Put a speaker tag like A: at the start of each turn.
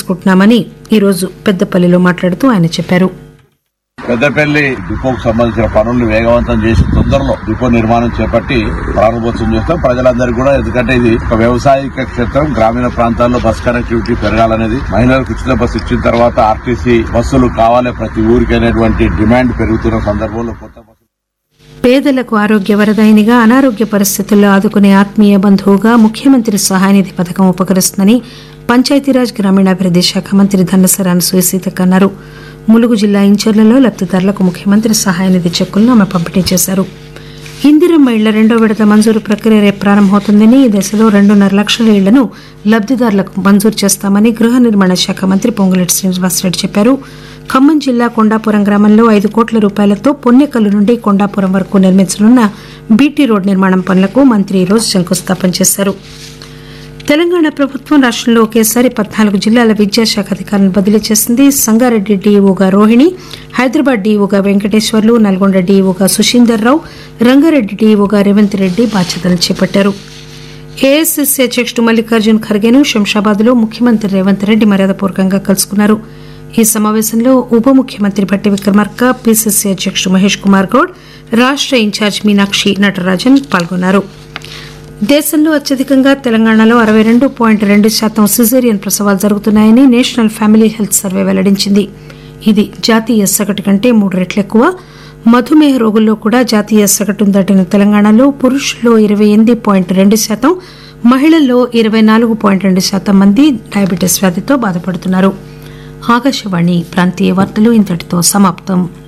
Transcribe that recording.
A: తీసుకుంటున్నామని ఈరోజు పెద్దపల్లిలో మాట్లాడుతూ ఆయన చెప్పారు
B: పెద్దపల్లి డిపోకు సంబంధించిన పనులను వేగవంతం చేసి తొందరలో డిపో నిర్మాణం చేపట్టి ప్రారంభోత్సవం చేస్తాం ప్రజలందరికీ కూడా ఎందుకంటే ఇది ఒక వ్యవసాయక క్షేత్రం గ్రామీణ ప్రాంతాల్లో బస్ కనెక్టివిటీ పెరగాలనేది మహిళలకు ఉచిత బస్సు ఇచ్చిన తర్వాత ఆర్టీసీ బస్సులు కావాలి ప్రతి ఊరికి అనేటువంటి డిమాండ్ పెరుగుతున్న సందర్భంలో కొత్త బస్సులు
A: పేదలకు ఆరోగ్య వరదాయినిగా అనారోగ్య పరిస్థితుల్లో ఆదుకునే ఆత్మీయ బంధువుగా ముఖ్యమంత్రి సహాయనిధి పథకం ఉపకరిస్తుందని పంచాయతీరాజ్ గ్రామీణాభివృద్ది శాఖ మంత్రి ధనసరాన సీతక్క అన్నారు ములుగు జిల్లా ఇంచర్లలో లబ్దిదారులకు ముఖ్యమంత్రి సహాయనిధి చెక్కులను ఆమె పంపిణీ చేశారు ఇందిరమ్మ ఇళ్ల రెండో విడత మంజూరు ప్రక్రియ రేపు ప్రారంభమవుతుందని ఈ దశలో రెండున్నర లక్షల ఇళ్లను లబ్దిదారులకు మంజూరు చేస్తామని గృహ నిర్మాణ శాఖ మంత్రి పొంగులేటి శ్రీనివాసరెడ్డి చెప్పారు ఖమ్మం జిల్లా కొండాపురం గ్రామంలో ఐదు కోట్ల రూపాయలతో పొన్నెకల్లు నుండి కొండాపురం వరకు నిర్మించనున్న బీటీ రోడ్ నిర్మాణం పనులకు మంత్రి ఈరోజు శంకుస్థాపన చేశారు తెలంగాణ ప్రభుత్వం రాష్టంలో ఒకేసారి పద్నాలుగు జిల్లాల విద్యాశాఖ అధికారులను బదిలీ చేసింది సంగారెడ్డి డీఈఓగా రోహిణి హైదరాబాద్ డీఈఓగా వెంకటేశ్వర్లు నల్గొండ డీఈఓగా సుశీందర్ రావు రంగారెడ్డి డీఈఓగా రేవంత్ రెడ్డి బాధ్యతలు చేపట్టారు ఏఐసిసి అధ్యక్షుడు మల్లికార్జున్ ఖర్గేను శంషాబాద్ లో ముఖ్యమంత్రి రేవంత్ రెడ్డి మర్యాదపూర్వకంగా కలుసుకున్నారు ఈ సమావేశంలో ఉప ముఖ్యమంత్రి భట్టి విక్రమార్క పిసిసి అధ్యక్షుడు మహేష్ కుమార్ గౌడ్ రాష్ట ఇన్ఛార్జ్ మీనాక్షి నటరాజన్ పాల్గొన్నారు దేశంలో అత్యధికంగా తెలంగాణలో అరవై రెండు పాయింట్ రెండు శాతం సిజేరియన్ ప్రసవాలు జరుగుతున్నాయని నేషనల్ ఫ్యామిలీ హెల్త్ సర్వే వెల్లడించింది ఇది జాతీయ సగటు కంటే మూడు రెట్లు ఎక్కువ మధుమేహ రోగుల్లో కూడా జాతీయ సగటును దాటిన తెలంగాణలో పురుషుల్లో ఇరవై ఎనిమిది పాయింట్ రెండు శాతం మహిళల్లో ఇరవై నాలుగు పాయింట్ రెండు శాతం మంది డయాబెటీస్ వ్యాధితో బాధపడుతున్నారు ఆకాశవాణి ప్రాంతీయ వార్తలు ఇంతటితో సమాప్తం